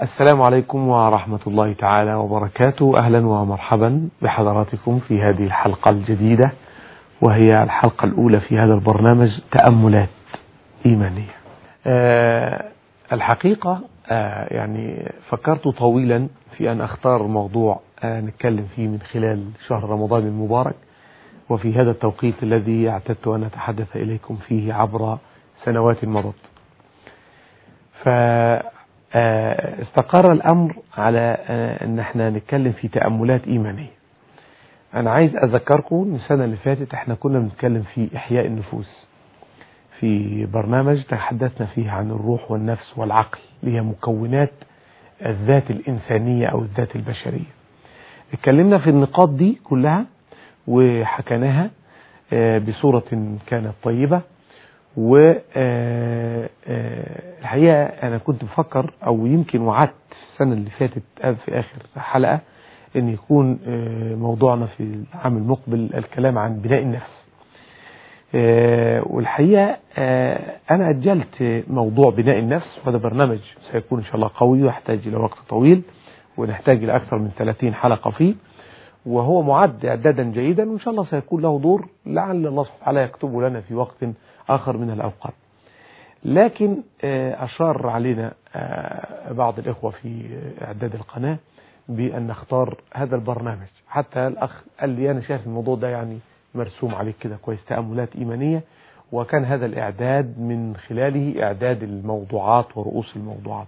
السلام عليكم ورحمة الله تعالى وبركاته أهلا ومرحبا بحضراتكم في هذه الحلقة الجديدة وهي الحلقة الأولى في هذا البرنامج تأملات إيمانية أه الحقيقة أه يعني فكرت طويلا في أن أختار موضوع أه نتكلم فيه من خلال شهر رمضان المبارك وفي هذا التوقيت الذي اعتدت أن أتحدث إليكم فيه عبر سنوات مضت فاستقر الأمر على أن احنا نتكلم في تأملات إيمانية أنا عايز أذكركم من السنة اللي فاتت احنا كنا بنتكلم في إحياء النفوس في برنامج تحدثنا فيه عن الروح والنفس والعقل اللي هي مكونات الذات الإنسانية أو الذات البشرية اتكلمنا في النقاط دي كلها وحكيناها بصورة كانت طيبة والحقيقة أنا كنت بفكر أو يمكن وعدت السنة اللي فاتت في آخر حلقة أن يكون موضوعنا في العام المقبل الكلام عن بناء النفس والحقيقة أنا أجلت موضوع بناء النفس وهذا برنامج سيكون إن شاء الله قوي ويحتاج إلى وقت طويل ونحتاج إلى أكثر من 30 حلقة فيه وهو معد إعدادا جيدا وإن شاء الله سيكون له دور لعل الله سبحانه وتعالى يكتبه لنا في وقت آخر من الأوقات لكن أشار علينا بعض الإخوة في إعداد القناة بأن نختار هذا البرنامج حتى الأخ قال لي أنا شايف الموضوع ده يعني مرسوم عليك كده كويس تأملات إيمانية وكان هذا الإعداد من خلاله إعداد الموضوعات ورؤوس الموضوعات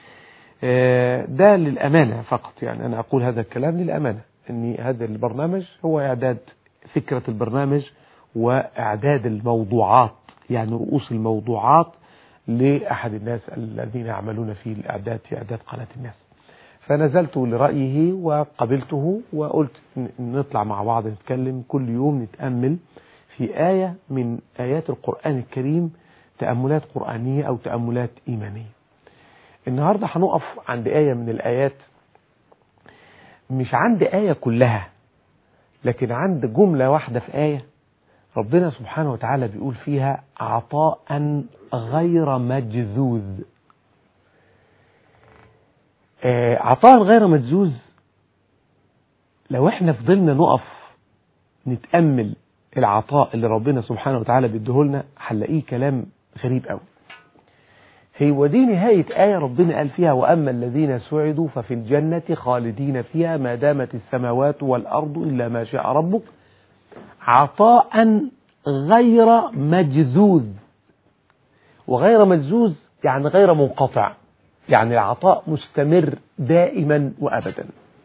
ده للأمانة فقط يعني أنا أقول هذا الكلام للأمانة أن هذا البرنامج هو إعداد فكرة البرنامج وإعداد الموضوعات يعني رؤوس الموضوعات لأحد الناس الذين يعملون في الإعداد في إعداد قناة الناس فنزلت لرأيه وقبلته وقلت نطلع مع بعض نتكلم كل يوم نتأمل في آية من آيات القرآن الكريم تأملات قرآنية أو تأملات إيمانية النهاردة هنقف عند آية من الآيات مش عند آية كلها لكن عند جملة واحدة في آية ربنا سبحانه وتعالى بيقول فيها عطاء غير مجذوذ آه عطاء غير مجذوذ لو احنا فضلنا نقف نتأمل العطاء اللي ربنا سبحانه وتعالى بيديهولنا هنلاقيه كلام غريب قوي هي دي نهاية آية ربنا قال فيها وأما الذين سعدوا ففي الجنة خالدين فيها ما دامت السماوات والأرض إلا ما شاء ربك عطاء غير مجذوذ وغير مجذوذ يعني غير منقطع يعني العطاء مستمر دائما وأبدا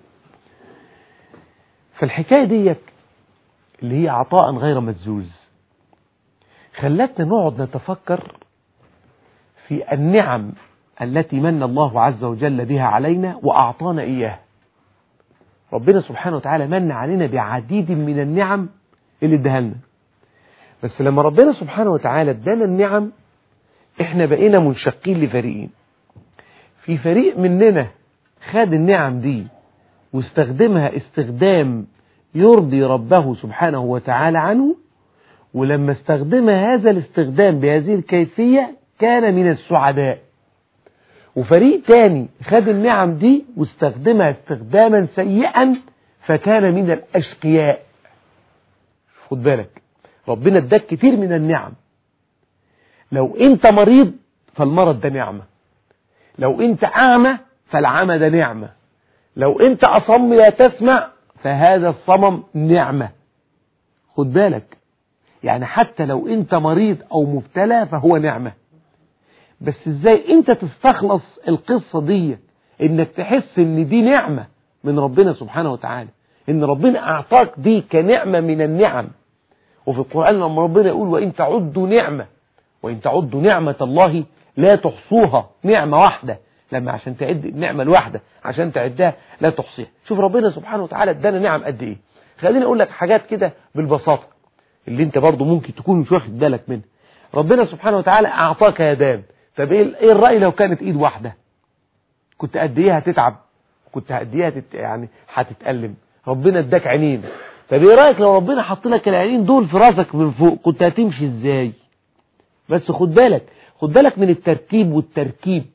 فالحكاية ديت اللي هي عطاء غير مجذوذ خلتنا نقعد نتفكر في النعم التي من الله عز وجل بها علينا وأعطانا إياها ربنا سبحانه وتعالى من علينا بعديد من النعم اللي اداها لنا بس لما ربنا سبحانه وتعالى ادانا النعم احنا بقينا منشقين لفريقين في فريق مننا خد النعم دي واستخدمها استخدام يرضي ربه سبحانه وتعالى عنه ولما استخدم هذا الاستخدام بهذه الكيفية كان من السعداء وفريق تاني خد النعم دي واستخدمها استخداما سيئا فكان من الأشقياء خد بالك ربنا اداك كتير من النعم لو انت مريض فالمرض ده نعمة لو انت أعمى فالعمى ده نعمة لو انت أصم لا تسمع فهذا الصمم نعمة خد بالك يعني حتى لو انت مريض او مبتلى فهو نعمة بس ازاي انت تستخلص القصة دي انك تحس ان دي نعمة من ربنا سبحانه وتعالى ان ربنا اعطاك دي كنعمة من النعم وفي القرآن لما ربنا يقول وان تعدوا نعمة وان تعدوا نعمة الله لا تحصوها نعمة واحدة لما عشان تعد النعمة الواحدة عشان تعدها لا تحصيها شوف ربنا سبحانه وتعالى ادانا نعم قد ايه خليني اقول لك حاجات كده بالبساطة اللي انت برضو ممكن تكون مش واخد بالك منها ربنا سبحانه وتعالى اعطاك يدان طب ايه ايه الرأي لو كانت ايد واحدة كنت قد ايه هتتعب كنت قد ايه هتت يعني هتتألم ربنا اداك عينين طب ايه رأيك لو ربنا حط لك العينين دول في راسك من فوق كنت هتمشي ازاي بس خد بالك خد بالك من التركيب والتركيب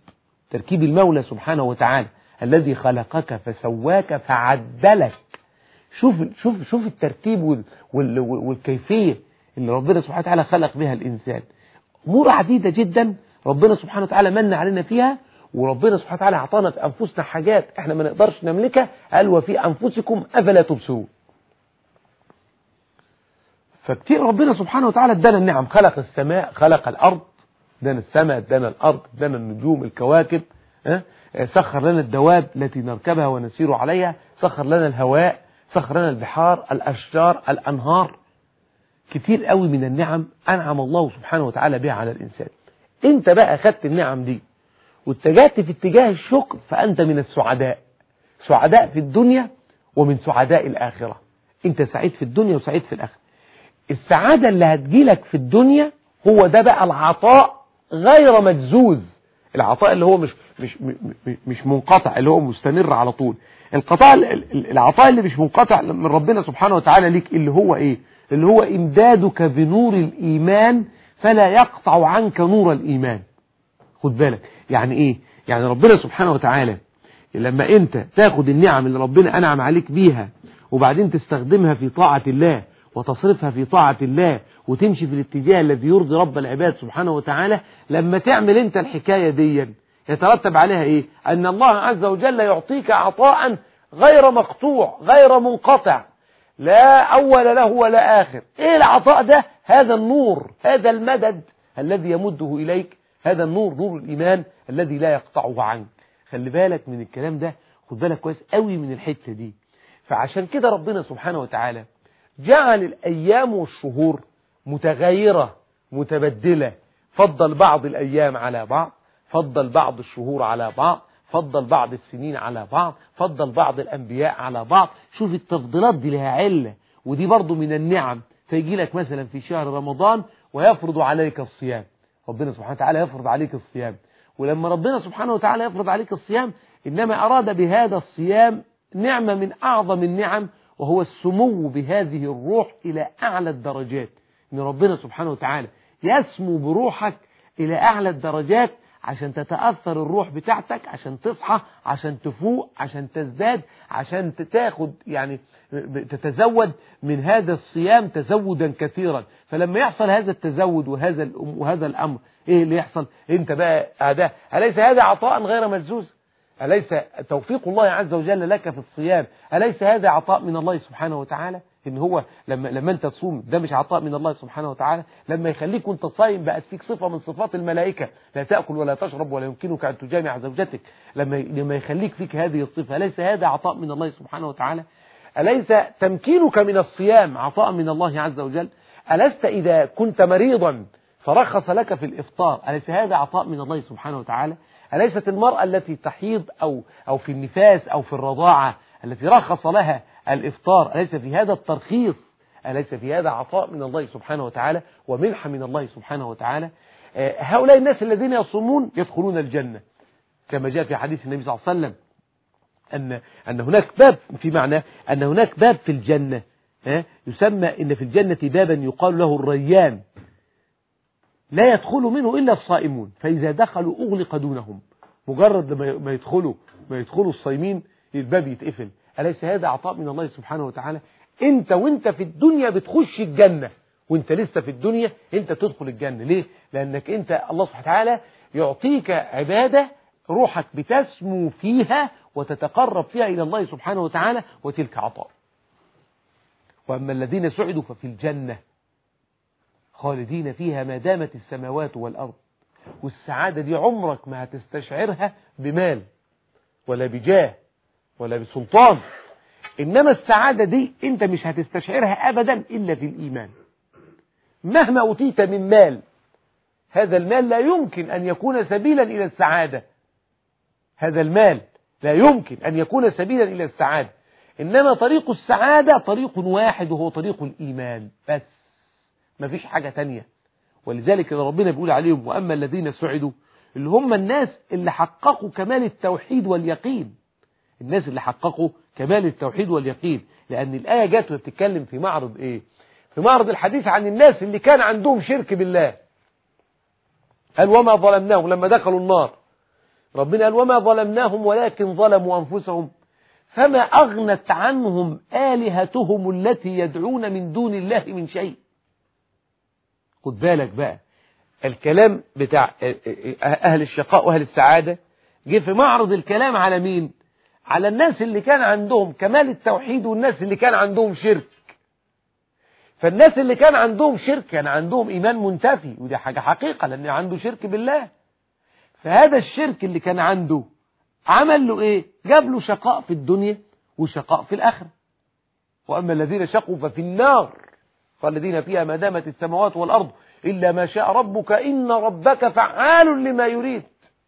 تركيب المولى سبحانه وتعالى الذي خلقك فسواك فعدلك شوف شوف شوف الترتيب وال وال والكيفية اللي ربنا سبحانه وتعالى خلق بها الإنسان أمور عديدة جدا ربنا سبحانه وتعالى من علينا فيها وربنا سبحانه وتعالى أعطانا في أنفسنا حاجات احنا ما نقدرش نملكها قال وفي أنفسكم أفلا تبصرون فكتير ربنا سبحانه وتعالى ادانا النعم خلق السماء خلق الأرض ادانا السماء ادانا الأرض ادانا النجوم الكواكب اه؟ سخر لنا الدواب التي نركبها ونسير عليها سخر لنا الهواء سخر لنا البحار الأشجار الأنهار كتير قوي من النعم أنعم الله سبحانه وتعالى بها على الإنسان انت بقى أخذت النعم دي واتجهت في اتجاه الشكر فأنت من السعداء سعداء في الدنيا ومن سعداء الآخرة انت سعيد في الدنيا وسعيد في الآخرة السعادة اللي هتجيلك في الدنيا هو ده بقى العطاء غير مجزوز العطاء اللي هو مش مش مش منقطع اللي هو مستمر على طول القطاع العطاء اللي مش منقطع من ربنا سبحانه وتعالى ليك اللي هو ايه اللي هو امدادك بنور الايمان فلا يقطع عنك نور الايمان خد بالك يعني ايه يعني ربنا سبحانه وتعالى لما انت تاخد النعم اللي ربنا انعم عليك بيها وبعدين تستخدمها في طاعة الله وتصرفها في طاعة الله وتمشي في الاتجاه الذي يرضي رب العباد سبحانه وتعالى لما تعمل انت الحكاية دي يترتب عليها ايه ان الله عز وجل يعطيك عطاء غير مقطوع غير منقطع لا اول له ولا اخر ايه العطاء ده هذا النور هذا المدد الذي يمده اليك هذا النور نور الايمان الذي لا يقطعه عنك خلي بالك من الكلام ده خد بالك كويس قوي من الحتة دي فعشان كده ربنا سبحانه وتعالى جعل الأيام والشهور متغيرة متبدلة فضل بعض الأيام على بعض فضل بعض الشهور على بعض فضل بعض السنين على بعض فضل بعض الأنبياء على بعض شوف التفضيلات دي لها علة ودي برضو من النعم فيجي لك مثلا في شهر رمضان ويفرض عليك الصيام ربنا سبحانه وتعالى يفرض عليك الصيام ولما ربنا سبحانه وتعالى يفرض عليك الصيام إنما أراد بهذا الصيام نعمة من أعظم النعم وهو السمو بهذه الروح إلى أعلى الدرجات إن ربنا سبحانه وتعالى يسمو بروحك إلى أعلى الدرجات عشان تتأثر الروح بتاعتك عشان تصحى عشان تفوق عشان تزداد عشان تاخد يعني تتزود من هذا الصيام تزودا كثيرا فلما يحصل هذا التزود وهذا وهذا الأمر ايه اللي يحصل انت بقى ده أليس هذا عطاء غير مجزوز أليس توفيق الله عز وجل لك في الصيام أليس هذا عطاء من الله سبحانه وتعالى ان هو لما لما انت تصوم ده مش عطاء من الله سبحانه وتعالى لما يخليك وانت صايم بقت فيك صفة من صفات الملائكة لا تأكل ولا تشرب ولا يمكنك أن تجامع زوجتك لما لما يخليك فيك هذه الصفة أليس هذا عطاء من الله سبحانه وتعالى أليس تمكينك من الصيام عطاء من الله عز وجل ألست إذا كنت مريضا فرخص لك في الإفطار أليس هذا عطاء من الله سبحانه وتعالى أليست المرأة التي تحيض أو, أو في النفاس أو في الرضاعة التي رخص لها الإفطار أليس في هذا الترخيص أليس في هذا عطاء من الله سبحانه وتعالى ومنحة من الله سبحانه وتعالى هؤلاء الناس الذين يصومون يدخلون الجنة كما جاء في حديث النبي صلى الله عليه وسلم أن, أن هناك باب في معنى أن هناك باب في الجنة يسمى إن في الجنة بابا يقال له الريان لا يدخل منه إلا الصائمون فإذا دخلوا أغلق دونهم مجرد ما يدخلوا ما يدخلوا الصائمين الباب يتقفل أليس هذا عطاء من الله سبحانه وتعالى انت وانت في الدنيا بتخش الجنة وانت لسه في الدنيا انت تدخل الجنة ليه لانك انت الله سبحانه وتعالى يعطيك عبادة روحك بتسمو فيها وتتقرب فيها إلى الله سبحانه وتعالى وتلك عطاء وأما الذين سعدوا ففي الجنة خالدين فيها ما دامت السماوات والأرض والسعادة دي عمرك ما هتستشعرها بمال ولا بجاه ولا بسلطان إنما السعادة دي أنت مش هتستشعرها أبدا إلا في الإيمان مهما أوتيت من مال هذا المال لا يمكن أن يكون سبيلا إلى السعادة هذا المال لا يمكن أن يكون سبيلا إلى السعادة إنما طريق السعادة طريق واحد وهو طريق الإيمان بس ما فيش حاجة تانية ولذلك ربنا بيقول عليهم وأما الذين سعدوا اللي هم الناس اللي حققوا كمال التوحيد واليقين الناس اللي حققوا كمال التوحيد واليقين لأن الآية جات بتتكلم في معرض إيه في معرض الحديث عن الناس اللي كان عندهم شرك بالله قال وما ظلمناهم لما دخلوا النار ربنا قال وما ظلمناهم ولكن ظلموا أنفسهم فما أغنت عنهم آلهتهم التي يدعون من دون الله من شيء خد بالك بقى الكلام بتاع أهل الشقاء وأهل السعادة جه في معرض الكلام على مين على الناس اللي كان عندهم كمال التوحيد والناس اللي كان عندهم شرك فالناس اللي كان عندهم شرك كان عندهم إيمان منتفي ودي حاجة حقيقة لأن عنده شرك بالله فهذا الشرك اللي كان عنده عمل له إيه جاب له شقاء في الدنيا وشقاء في الآخرة وأما الذين شقوا ففي النار فالذين فيها ما دامت السماوات والأرض إلا ما شاء ربك إن ربك فعال لما يريد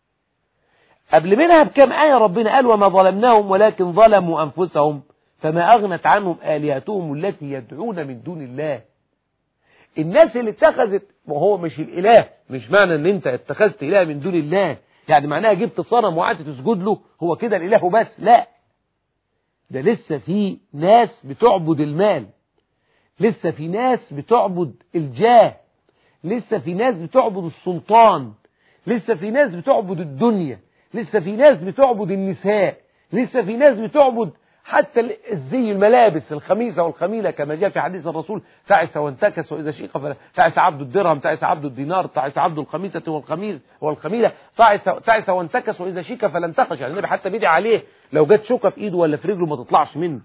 قبل منها بكم آية ربنا قال وما ظلمناهم ولكن ظلموا أنفسهم فما أغنت عنهم آلهتهم التي يدعون من دون الله الناس اللي اتخذت وهو مش الإله مش معنى ان انت اتخذت إله من دون الله يعني معناها جبت صنم وقعدت تسجد له هو كده الإله بس لا ده لسه في ناس بتعبد المال لسه في ناس بتعبد الجاه لسه في ناس بتعبد السلطان لسه في ناس بتعبد الدنيا لسه في ناس بتعبد النساء لسه في ناس بتعبد حتى الزي الملابس الخميسة والخميلة كما جاء في حديث الرسول تعس وانتكس وإذا شيق فلا تعس عبد الدرهم تعس عبد الدينار تعس عبد الخميسة والخميل والخميلة تعس, تعس وانتكس وإذا شيك فلا انتقش يعني النبي حتى بيدعي عليه لو جت شوكة في إيده ولا في رجله ما تطلعش منه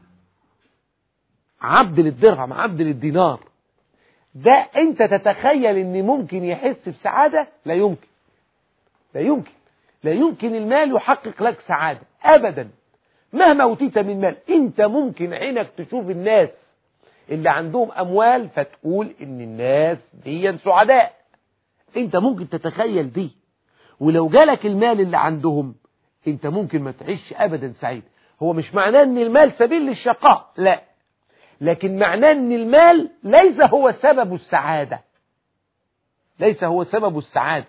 عبد للدرهم عبد للدينار ده انت تتخيل ان ممكن يحس بسعادة لا يمكن لا يمكن لا يمكن المال يحقق لك سعادة ابدا مهما اوتيت من مال انت ممكن عينك تشوف الناس اللي عندهم اموال فتقول ان الناس دي سعداء انت ممكن تتخيل دي ولو جالك المال اللي عندهم انت ممكن ما تعيش ابدا سعيد هو مش معناه ان المال سبيل للشقاء لا لكن معناه ان المال ليس هو سبب السعادة ليس هو سبب السعادة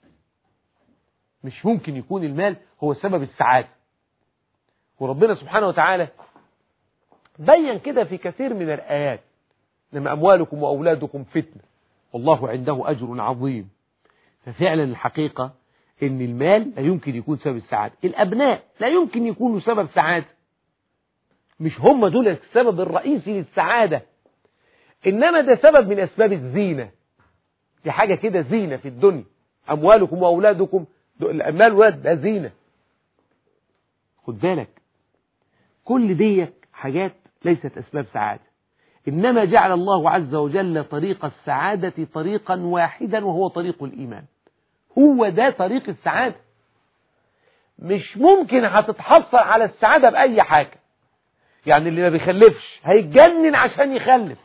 مش ممكن يكون المال هو سبب السعادة وربنا سبحانه وتعالى بين كده في كثير من الآيات إنما أموالكم وأولادكم فتنة والله عنده أجر عظيم ففعلا الحقيقة إن المال لا يمكن يكون سبب السعادة الأبناء لا يمكن يكونوا سبب سعادة مش هم دول السبب الرئيسي للسعادة إنما ده سبب من أسباب الزينة دي حاجة كده زينة في الدنيا أموالكم وأولادكم الأمال والولاد ده زينة خد بالك كل دي حاجات ليست أسباب سعادة إنما جعل الله عز وجل طريق السعادة طريقا واحدا وهو طريق الإيمان هو ده طريق السعادة مش ممكن هتتحصل على السعادة بأي حاجة يعني اللي ما بيخلفش هيتجنن عشان يخلف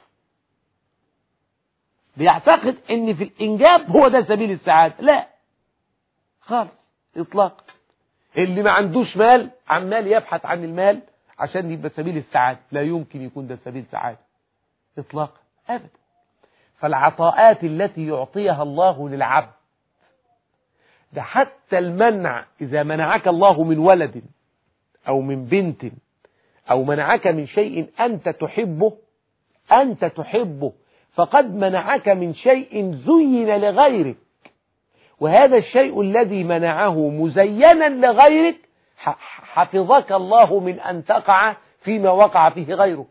بيعتقد ان في الانجاب هو ده سبيل السعادة لا خالص اطلاق اللي ما عندوش مال عمال يبحث عن المال عشان يبقى سبيل السعادة لا يمكن يكون ده سبيل سعادة اطلاقا ابدا فالعطاءات التي يعطيها الله للعبد ده حتى المنع إذا منعك الله من ولد أو من بنت أو منعك من شيء أنت تحبه أنت تحبه فقد منعك من شيء زين لغيرك وهذا الشيء الذي منعه مزينا لغيرك حفظك الله من أن تقع فيما وقع فيه غيرك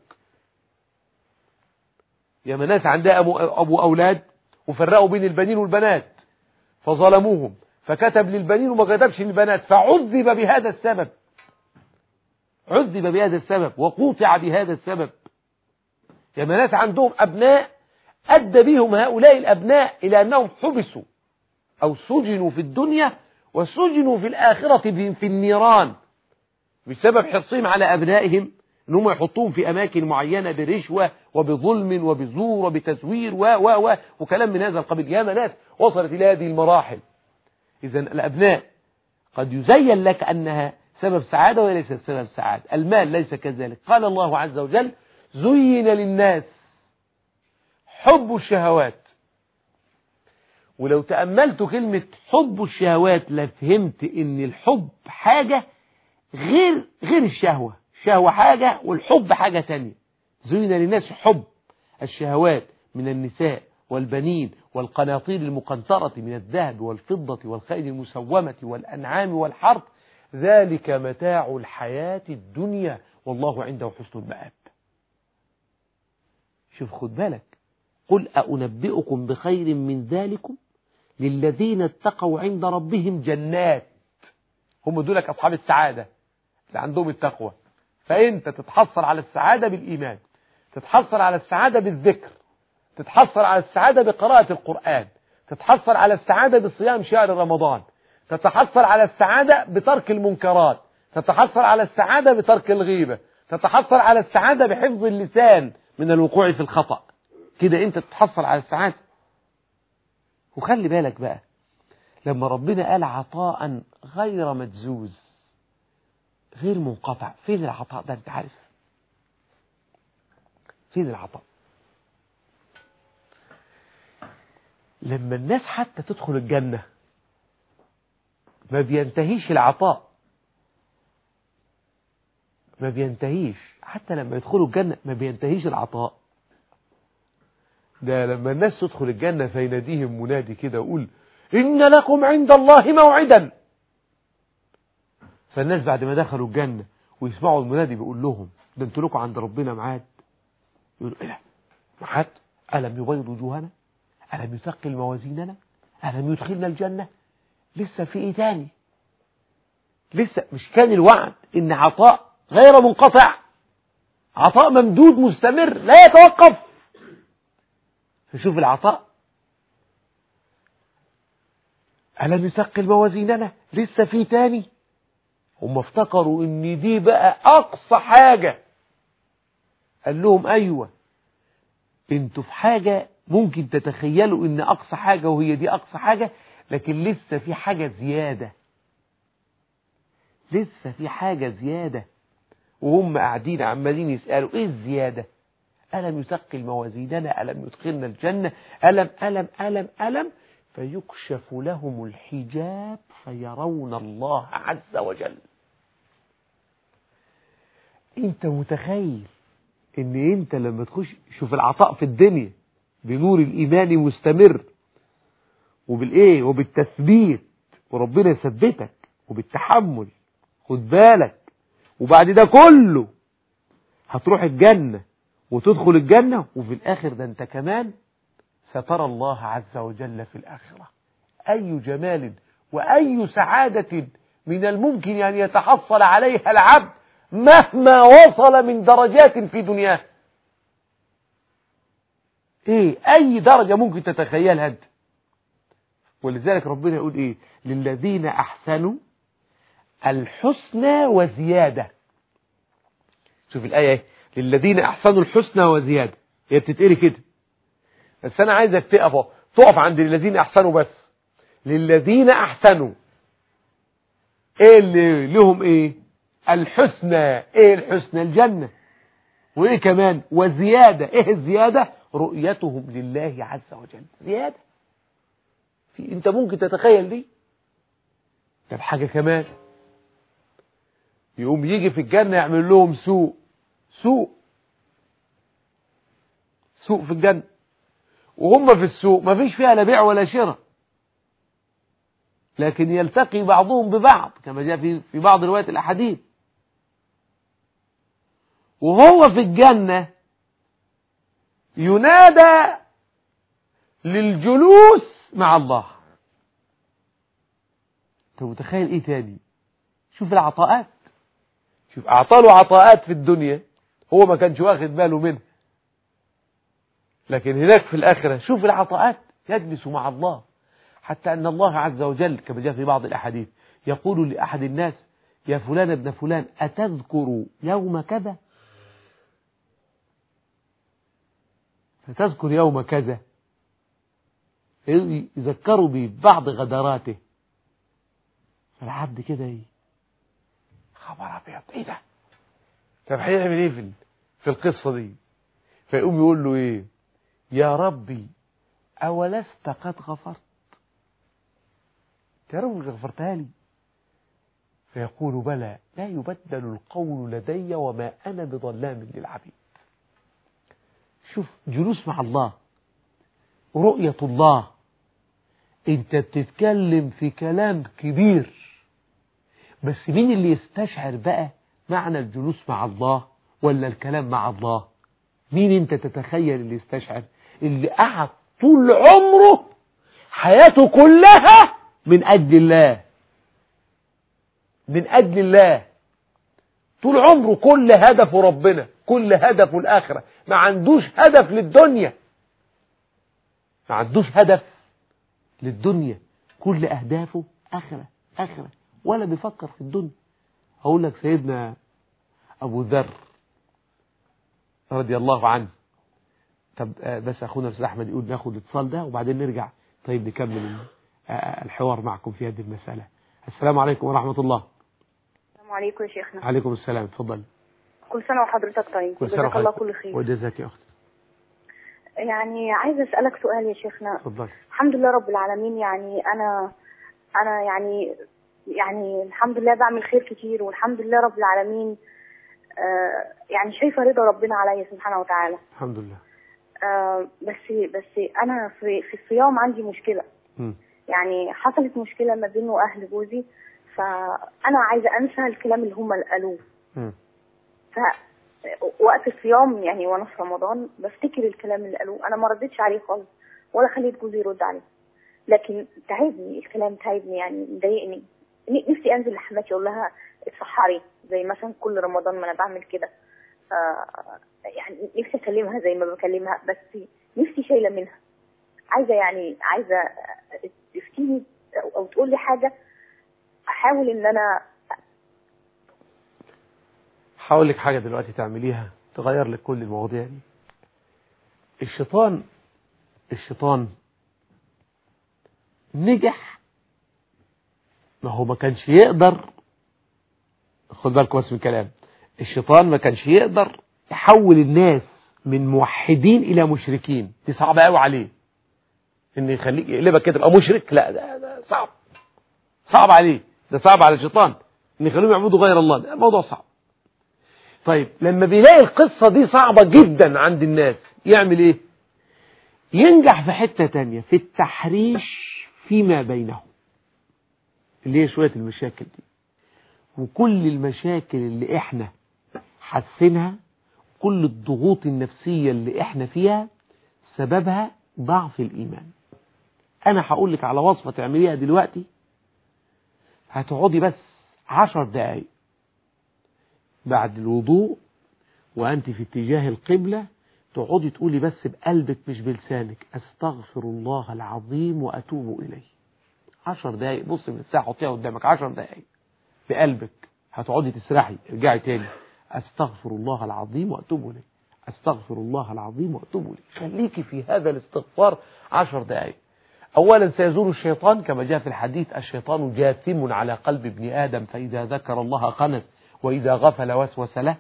يا ناس عندها أبو, أبو أولاد وفرقوا بين البنين والبنات فظلموهم فكتب للبنين وما كتبش للبنات فعذب بهذا السبب عذب بهذا السبب وقوطع بهذا السبب يا ناس عندهم أبناء أدى بهم هؤلاء الأبناء إلى أنهم حبسوا أو سجنوا في الدنيا وسجنوا في الآخرة في النيران بسبب حرصهم على أبنائهم أنهم يحطوهم في أماكن معينة برشوة وبظلم وبزور وبتزوير و و و وكلام من هذا القبيل يا ناس وصلت إلى هذه المراحل إذا الأبناء قد يزين لك أنها سبب سعادة وليست سبب سعادة المال ليس كذلك قال الله عز وجل زين للناس حب الشهوات ولو تأملت كلمة حب الشهوات لفهمت ان الحب حاجة غير غير الشهوة الشهوة حاجة والحب حاجة تانية زين للناس حب الشهوات من النساء والبنين والقناطير المقنطرة من الذهب والفضة والخيل المسومة والأنعام والحرث ذلك متاع الحياة الدنيا والله عنده حسن المآب شوف خد بالك قل أنبئكم بخير من ذلكم للذين اتقوا عند ربهم جنات هم دولك أصحاب السعادة اللي عندهم التقوى فأنت تتحصل على السعادة بالإيمان تتحصل على السعادة بالذكر تتحصل على السعادة بقراءة القرآن تتحصل على السعادة بصيام شهر رمضان تتحصل على السعادة بترك المنكرات تتحصل على السعادة بترك الغيبة تتحصل على السعادة بحفظ اللسان من الوقوع في الخطأ كده انت تتحصل على السعادة وخلي بالك بقى لما ربنا قال عطاء غير مجزوز غير منقطع فين العطاء ده انت عارف فين العطاء لما الناس حتى تدخل الجنة ما بينتهيش العطاء ما بينتهيش حتى لما يدخلوا الجنة ما بينتهيش العطاء ده لما الناس تدخل الجنة فيناديهم منادي كده يقول إن لكم عند الله موعدا فالناس بعد ما دخلوا الجنة ويسمعوا المنادي بيقول لهم ده انتوا لكم عند ربنا ميعاد يقولوا ايه ميعاد ألم يبيض وجوهنا ألم يثقل موازيننا ألم يدخلنا الجنة لسه في ايه تاني لسه مش كان الوعد ان عطاء غير منقطع عطاء ممدود مستمر لا يتوقف فشوف العطاء ألم يثقل موازيننا لسه في تاني هم افتكروا ان دي بقى اقصى حاجة قال لهم ايوه انتوا في حاجة ممكن تتخيلوا ان اقصى حاجة وهي دي اقصى حاجة لكن لسه في حاجة زيادة لسه في حاجة زيادة وهم قاعدين عمالين يسألوا ايه الزيادة ألم يثقل موازيننا ألم يدخلنا الجنة ألم ألم ألم ألم فيكشف لهم الحجاب فيرون الله عز وجل انت متخيل ان انت لما تخش شوف العطاء في الدنيا بنور الايمان مستمر وبالايه وبالتثبيت وربنا يثبتك وبالتحمل خد بالك وبعد ده كله هتروح الجنة وتدخل الجنة وفي الاخر ده انت كمان سترى الله عز وجل في الآخرة أي جمال وأي سعادة من الممكن أن يتحصل عليها العبد مهما وصل من درجات في دنياه ايه اي درجة ممكن تتخيلها انت ولذلك ربنا يقول ايه للذين احسنوا الحسنى وزيادة شوف الآية ايه للذين احسنوا الحسنى وزيادة هي بتتقري كده بس انا عايزك تقف تقف عند الذين احسنوا بس للذين احسنوا ايه اللي لهم ايه الحسنى ايه الحسنى الجنة وايه كمان وزيادة ايه الزيادة رؤيتهم لله عز وجل زيادة في انت ممكن تتخيل دي طب حاجة كمان يقوم يجي في الجنة يعمل لهم سوق سوق سوق في الجنة وهم في السوق ما فيش فيها لا بيع ولا شراء لكن يلتقي بعضهم ببعض كما جاء في في بعض روايات الاحاديث وهو في الجنة ينادى للجلوس مع الله انت متخيل ايه تاني شوف العطاءات شوف اعطاله عطاءات في الدنيا هو ما كانش واخد باله منها لكن هناك في الآخرة شوف العطاءات يجلس مع الله حتى أن الله عز وجل كما جاء في بعض الأحاديث يقول لأحد الناس يا فلان ابن فلان أتذكر يوم كذا فتذكر يوم كذا يذكروا ببعض غدراته فالعبد كده ايه خبر ابيض ايه ده طب هيعمل ايه في في القصه دي فيقوم يقول له ايه يا ربي أولست قد غفرت يا رب غفرتها لي فيقول بلى لا يبدل القول لدي وما أنا بظلام للعبيد شوف جلوس مع الله رؤية الله انت بتتكلم في كلام كبير بس مين اللي يستشعر بقى معنى الجلوس مع الله ولا الكلام مع الله مين انت تتخيل اللي يستشعر اللي قعد طول عمره حياته كلها من أجل الله من أجل الله طول عمره كل هدفه ربنا كل هدفه الآخرة ما عندوش هدف للدنيا ما عندوش هدف للدنيا كل أهدافه آخرة آخرة ولا بيفكر في الدنيا هقول لك سيدنا أبو ذر رضي الله عنه طب بس أخونا الأستاذ أحمد يقول ناخد الاتصال ده وبعدين نرجع طيب نكمل الحوار معكم في هذه المسألة السلام عليكم ورحمة الله السلام عليكم يا شيخنا عليكم السلام اتفضل كل سنة وحضرتك طيب كل سنة جزاك الله وحضرتك كل خير وجزاك يا أختي يعني عايزة أسألك سؤال يا شيخنا اتفضل الحمد لله رب العالمين يعني أنا أنا يعني يعني الحمد لله بعمل خير كتير والحمد لله رب العالمين آه يعني شايفة رضا ربنا عليا سبحانه وتعالى الحمد لله آه بس بس أنا في في الصيام عندي مشكلة مم. يعني حصلت مشكلة ما بينه وأهل جوزي فأنا عايزة أنسى الكلام اللي هم قالوه مم. ف وقت الصيام يعني وانا في رمضان بفتكر الكلام اللي قالوه انا ما ردتش عليه خالص ولا خليت جوزي يرد عليه لكن تعبني الكلام تعبني يعني مضايقني ن- نفسي انزل لحماتي اقول لها اتسحري زي مثلا كل رمضان ما انا بعمل كده ف يعني نفسي اكلمها زي ما بكلمها بس نفسي شايله منها عايزه يعني عايزه تفتيني او أو تقول لي حاجه احاول ان انا هقول لك حاجة دلوقتي تعمليها تغير لك كل المواضيع دي الشيطان الشيطان نجح ما هو ما كانش يقدر خد بالك بس من الكلام الشيطان ما كانش يقدر يحول الناس من موحدين الى مشركين دي صعبة قوي عليه ان يخليك يقلبك كده تبقى مشرك لا ده, ده صعب صعب عليه ده صعب على الشيطان ان يخليهم يعبدوا غير الله ده الموضوع صعب طيب لما بيلاقي القصة دي صعبة جدا عند الناس يعمل ايه ينجح في حتة تانية في التحريش فيما بينهم اللي هي شوية المشاكل دي وكل المشاكل اللي احنا حاسينها كل الضغوط النفسية اللي احنا فيها سببها ضعف الإيمان أنا هقول لك على وصفة تعمليها دلوقتي هتقعدي بس عشر دقايق بعد الوضوء وأنت في اتجاه القبلة تقعدي تقولي بس بقلبك مش بلسانك أستغفر الله العظيم وأتوب إليه عشر دقايق بص من الساعة حطيها قدامك عشر دقايق بقلبك هتقعدي تسرحي ارجعي تاني أستغفر الله العظيم وأتوب إليه أستغفر الله العظيم وأتوب إليه خليكي في هذا الاستغفار عشر دقايق أولا سيزول الشيطان كما جاء في الحديث الشيطان جاثم على قلب ابن آدم فإذا ذكر الله قنس وإذا غفل وسوس له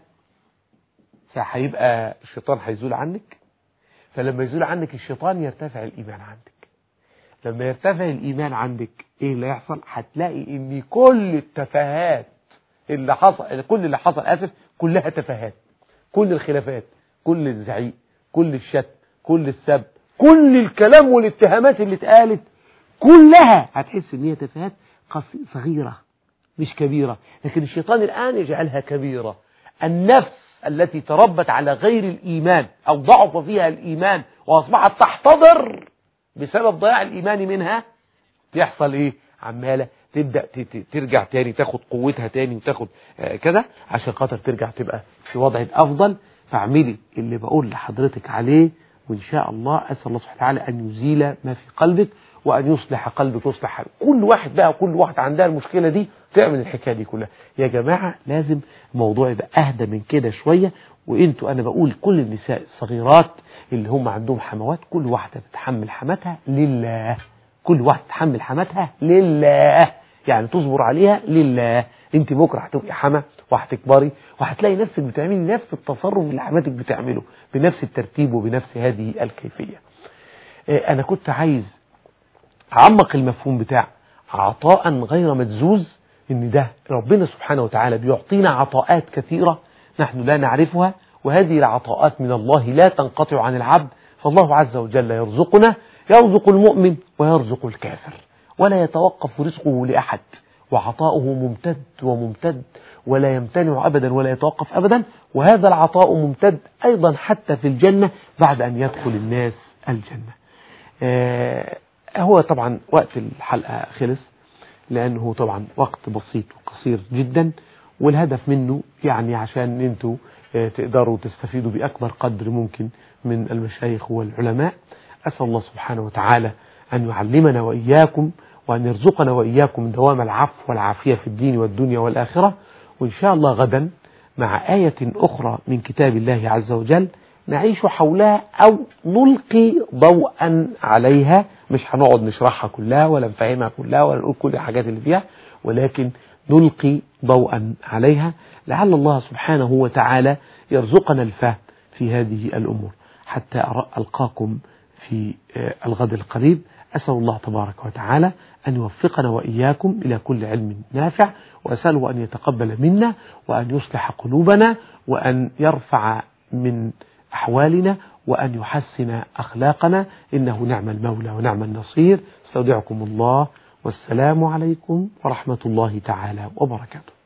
فهيبقى الشيطان هيزول عنك فلما يزول عنك الشيطان يرتفع الإيمان عندك لما يرتفع الإيمان عندك إيه اللي يحصل هتلاقي إن كل التفاهات اللي حصل كل اللي حصل آسف كلها تفاهات كل الخلافات كل الزعيق كل الشت كل السب كل الكلام والاتهامات اللي اتقالت كلها هتحس ان هي تفاهات قص- صغيرة مش كبيرة لكن الشيطان الآن يجعلها كبيرة النفس التي تربت على غير الإيمان أو ضعف فيها الإيمان وأصبحت تحتضر بسبب ضياع الإيمان منها يحصل إيه عمالة تبدأ ت- ت- ترجع تاني تاخد قوتها تاني وتاخد آه، كده عشان خاطر ترجع تبقى في وضع أفضل فاعملي اللي بقول لحضرتك عليه وإن شاء الله أسأل الله سبحانه وتعالى أن يزيل ما في قلبك وأن يصلح قلبك ويصلح حالك كل واحد بقى كل واحد عندها المشكلة دي تعمل الحكاية دي كلها يا جماعة لازم الموضوع يبقى أهدى من كده شوية وانتوا أنا بقول كل النساء الصغيرات اللي هم عندهم حموات كل واحدة تتحمل حماتها لله كل واحدة تتحمل حماتها لله يعني تصبر عليها لله انت بكره هتبقي حما وهتكبري وهتلاقي نفسك بتعملي نفس التصرف اللي حماتك بتعمله بنفس الترتيب وبنفس هذه الكيفية اه، انا كنت عايز اعمق المفهوم بتاع عطاء غير مجزوز ان ده ربنا سبحانه وتعالى بيعطينا عطاءات كثيرة نحن لا نعرفها وهذه العطاءات من الله لا تنقطع عن العبد فالله عز وجل يرزقنا يرزق المؤمن ويرزق الكافر ولا يتوقف رزقه لأحد وعطاؤه ممتد وممتد ولا يمتنع أبدا ولا يتوقف أبدا وهذا العطاء ممتد أيضا حتى في الجنة بعد أن يدخل الناس الجنة آه هو طبعا وقت الحلقة خلص لأنه طبعا وقت بسيط وقصير جدا والهدف منه يعني عشان انتوا آه تقدروا تستفيدوا بأكبر قدر ممكن من المشايخ والعلماء أسأل الله سبحانه وتعالى أن يعلمنا وإياكم وأن يرزقنا وإياكم دوام العفو والعافية في الدين والدنيا والآخرة وإن شاء الله غدا مع آية أخرى من كتاب الله عز وجل نعيش حولها أو نلقي ضوءا عليها مش هنقعد نشرحها كلها ولا نفهمها كلها ولا نقول كل الحاجات اللي فيها ولكن نلقي ضوءا عليها لعل الله سبحانه وتعالى يرزقنا الفهم في هذه الأمور حتى ألقاكم في الغد القريب أسأل الله تبارك وتعالى أن يوفقنا وإياكم إلى كل علم نافع وأسأله أن يتقبل منا وأن يصلح قلوبنا وأن يرفع من أحوالنا وأن يحسن أخلاقنا إنه نعم المولى ونعم النصير استودعكم الله والسلام عليكم ورحمة الله تعالى وبركاته